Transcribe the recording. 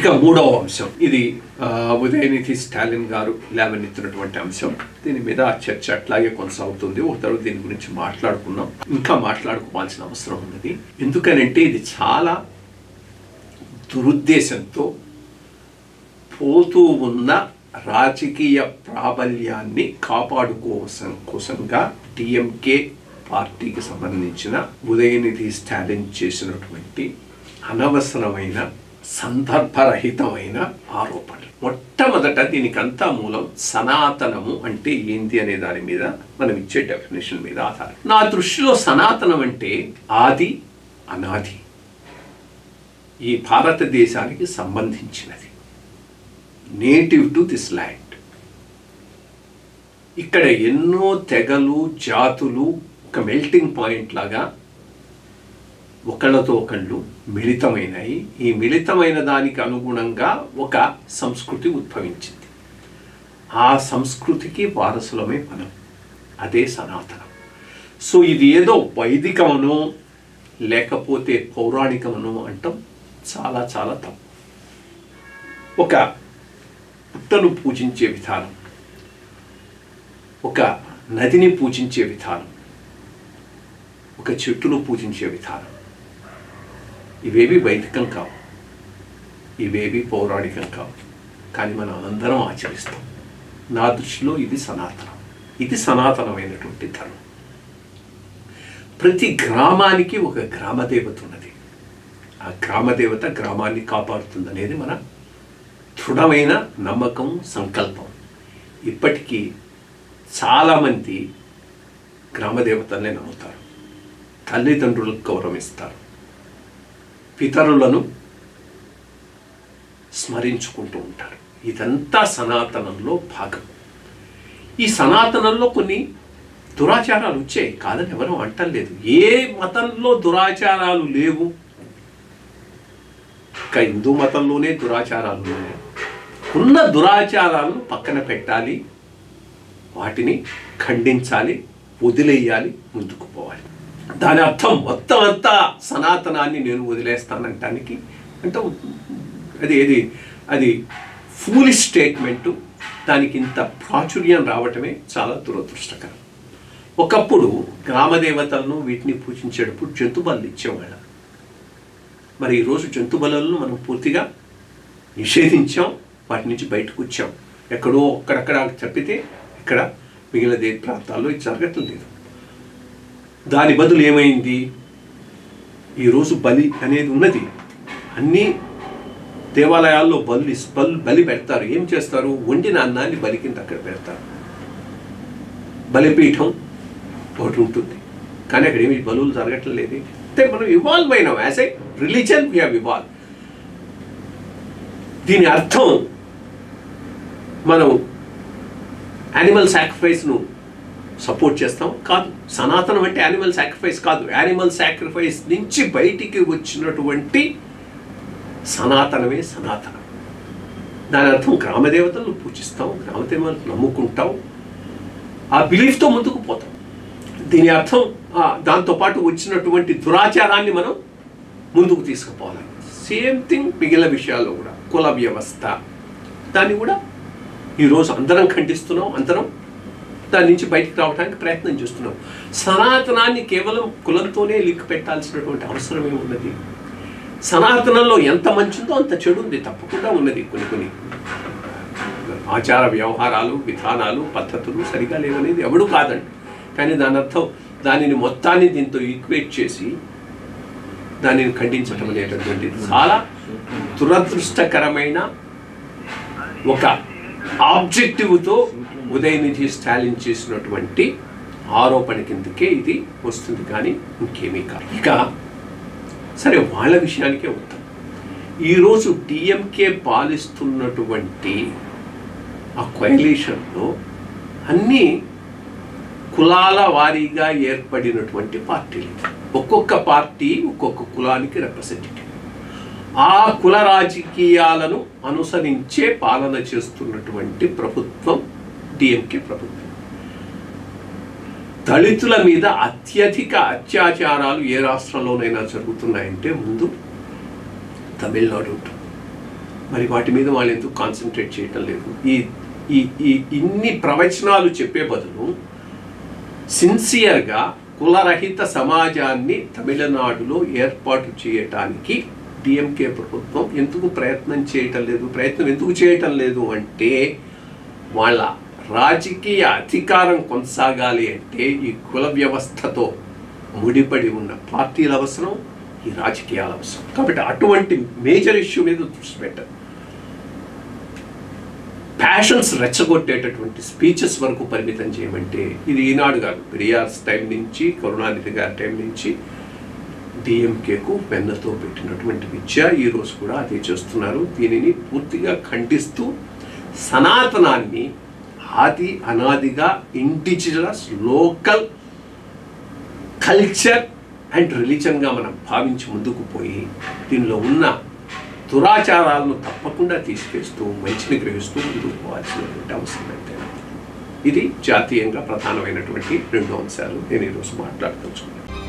ఇక మూడవ అంశం ఇది ఆ, ఉదయనిధి స్టాలిన్ గారు లేవనెత్తినటువంటి అంశం దీని మీద ఆ చర్చ అట్లాగే కొనసాగుతుంది ఒక తర్వాత దీని గురించి మాట్లాడుకున్నాం ఇంకా మాట్లాడుకోవాల్సిన అవసరం ఉన్నది ఎందుకనంటే ఇది చాలా దురుద్దేశంతో పోతూ ఉన్న రాజకీయ ప్రాబల్యాన్ని కాపాడుకోసం కోసంగా డిఎంకే పార్టీకి సంబంధించిన ఉదయనిధి స్టాలిన్ చేసినటువంటి అనవసరమైన సందర్భరహితమైన ఆరోపణలు మొట్టమొదట దీనికంతా మూలం సనాతనము అంటే ఏంటి అనే దాని మీద మనం ఇచ్చే డెఫినేషన్ మీద ఆధారం నా దృష్టిలో సనాతనం అంటే ఆది అనాది ఈ భారతదేశానికి సంబంధించినది నేటివ్ టు దిస్ ల్యాండ్ ఇక్కడ ఎన్నో తెగలు జాతులు ఒక మెల్టింగ్ పాయింట్ లాగా ఒకళ్ళతో ఒకళ్ళు మిళితమైనాయి ఈ మిళితమైన దానికి అనుగుణంగా ఒక సంస్కృతి ఉద్భవించింది ఆ సంస్కృతికి వారసులమే మనం అదే సనాతనం సో ఇది ఏదో వైదికమనో లేకపోతే పౌరాణికమనో అంటాం చాలా చాలా తప్పు ఒక పుట్టను పూజించే విధానం ఒక నదిని పూజించే విధానం ఒక చెట్టును పూజించే విధానం ఇవేవి వైదికం కావు ఇవేవి పౌరాణికం కావు కానీ మనం అందరం ఆచరిస్తాం నా దృష్టిలో ఇది సనాతనం ఇది సనాతనమైనటువంటి ధర్మం ప్రతి గ్రామానికి ఒక గ్రామదేవత ఉన్నది ఆ గ్రామదేవత గ్రామాన్ని కాపాడుతుంది అనేది మన దృఢమైన నమ్మకం సంకల్పం ఇప్పటికీ చాలామంది గ్రామదేవతల్ని నమ్ముతారు తల్లిదండ్రులకు గౌరవిస్తారు పితరులను స్మరించుకుంటూ ఉంటారు ఇదంతా సనాతనంలో భాగం ఈ సనాతనంలో కొన్ని దురాచారాలు వచ్చాయి కాదని ఎవరు అంటలేదు ఏ మతంలో దురాచారాలు లేవు ఒక్క హిందూ మతంలోనే దురాచారాలు ఉన్నాయి ఉన్న దురాచారాలను పక్కన పెట్టాలి వాటిని ఖండించాలి వదిలేయాలి ముందుకు పోవాలి దాని అర్థం మొత్తం అంతా సనాతనాన్ని నేను వదిలేస్తానంటానికి అంటే అది ఏది అది ఫూలి స్టేట్మెంటు దానికి ఇంత ప్రాచుర్యం రావటమే చాలా దురదృష్టకరం ఒకప్పుడు గ్రామదేవతలను వీటిని పూజించేటప్పుడు జంతు బలు ఇచ్చేవాళ్ళం మరి ఈరోజు జంతు బలులను మనం పూర్తిగా నిషేధించాం వాటి నుంచి బయటకు వచ్చాం ఎక్కడో అక్కడక్కడ తప్పితే ఇక్కడ మిగిలిన దే ప్రాంతాల్లో ఇది జరగటం లేదు దాని బదులు ఏమైంది ఈరోజు బలి అనేది ఉన్నది అన్ని దేవాలయాల్లో బలి బలి బలి పెడతారు ఏం చేస్తారు వండిన అన్నాన్ని బలి కింద అక్కడ పెడతారు బలిపీఠం ఒకటి ఉంటుంది కానీ అక్కడ ఏమి బలులు జరగటం లేదు అంటే మనం ఇవాల్వ్ అయినాం as a religion we have evolve దీని అర్థం మనం యానిమల్ సాక్రిఫైస్ను సపోర్ట్ చేస్తాం కాదు సనాతనం అంటే యానిమల్ సాక్రిఫైస్ కాదు యానిమల్ సాక్రిఫైస్ నుంచి బయటికి వచ్చినటువంటి సనాతనమే సనాతనం దాని అర్థం గ్రామదేవతలను పూజిస్తాం గ్రామదేవతలను నమ్ముకుంటాం ఆ బిలీఫ్తో ముందుకు పోతాం దీని అర్థం ఆ, దాంతోపాటు వచ్చినటువంటి దురాచారాన్ని మనం ముందుకు తీసుకుపోవాలి సేమ్ థింగ్ మిగిలిన విషయాల్లో కూడా కుల వ్యవస్థ దాన్ని కూడా ఈరోజు అందరం ఖండిస్తున్నాం అందరం దాని నుంచి బయటికి రావడానికి ప్రయత్నం చేస్తున్నాం సనాతనాన్ని కేవలం కులంతోనే లింక్ పెట్టాల్సినటువంటి అవసరం ఏమున్నది సనాతనంలో ఎంత మంచి ఉందో అంత చెడు ఉంది తప్పకుండా ఉన్నది కొన్ని కొన్ని ఆచార వ్యవహారాలు విధానాలు పద్ధతులు సరిగా లేవనేది ఎవడు కాదండి కానీ దాని అర్థం దానిని మొత్తాన్ని దీంతో ఈక్వేట్ చేసి దానిని ఖండించటం అనేటటువంటిది చాలా దురదృష్టకరమైన ఒక ఆబ్జెక్టివ్తో ఉదయనిధి స్టాలిన్ చేసినటువంటి ఆరోపణ కిందకే ఇది వస్తుంది కానీ ఇంకేమీ కాదు ఇక సరే వాళ్ళ విషయానికే వద్దాం ఈరోజు డిఎంకే పాలిస్తున్నటువంటి ఆ కొయలేషన్లో అన్ని కులాల వారీగా ఏర్పడినటువంటి పార్టీలు ఒక్కొక్క పార్టీ ఒక్కొక్క కులానికి రిప్రజెంటేటివ్ ఆ కుల రాజకీయాలను అనుసరించే పాలన చేస్తున్నటువంటి ప్రభుత్వం డిఎంకే ప్రభుత్వం దళితుల మీద అత్యధిక అత్యాచారాలు ఏ రాష్ట్రంలోనైనా జరుగుతున్నాయంటే ముందు తమిళనాడు ఉంటుంది మరి వాటి మీద వాళ్ళు ఎందుకు కాన్సన్ట్రేట్ చేయటం లేదు ఈ ఈ ఈ ఇన్ని ప్రవచనాలు చెప్పే బదులు సిన్సియర్గా కులరహిత సమాజాన్ని తమిళనాడులో ఏర్పాటు చేయటానికి డిఎంకే ప్రభుత్వం ఎందుకు ప్రయత్నం చేయటం లేదు ప్రయత్నం ఎందుకు చేయటం లేదు అంటే వాళ్ళ రాజకీయ అధికారం కొనసాగాలి అంటే ఈ కుల వ్యవస్థతో ముడిపడి ఉన్న పార్టీల అవసరం ఈ రాజకీయాల అవసరం కాబట్టి అటువంటి మేజర్ ఇష్యూ మీద దృష్టి పెట్టారు ప్యాషన్స్ రెచ్చగొట్టేటటువంటి స్పీచెస్ వరకు పరిమితం చేయమంటే ఇది ఈనాడు కాదు పెరియార్స్ టైం నుంచి కరుణానిధి గారి టైం నుంచి డిఎంకేకు వెన్నతో పెట్టినటువంటి విద్య ఈరోజు కూడా అదే చేస్తున్నారు దీనిని పూర్తిగా ఖండిస్తూ సనాతనాన్ని ఆది అనాదిగా ఇండిజినస్ లోకల్ కల్చర్ అండ్ రిలీజన్గా మనం భావించి ముందుకు పోయి దీనిలో ఉన్న దురాచారాలను తప్పకుండా తీసివేస్తూ మంచిని గ్రహిస్తూ ముందుకు పోవాల్సినటువంటి అవసరం అయితే ఇది జాతీయంగా ప్రధానమైనటువంటి రెండు అంశాలు నేను ఈరోజు మాట్లాడదలుచుకున్నాను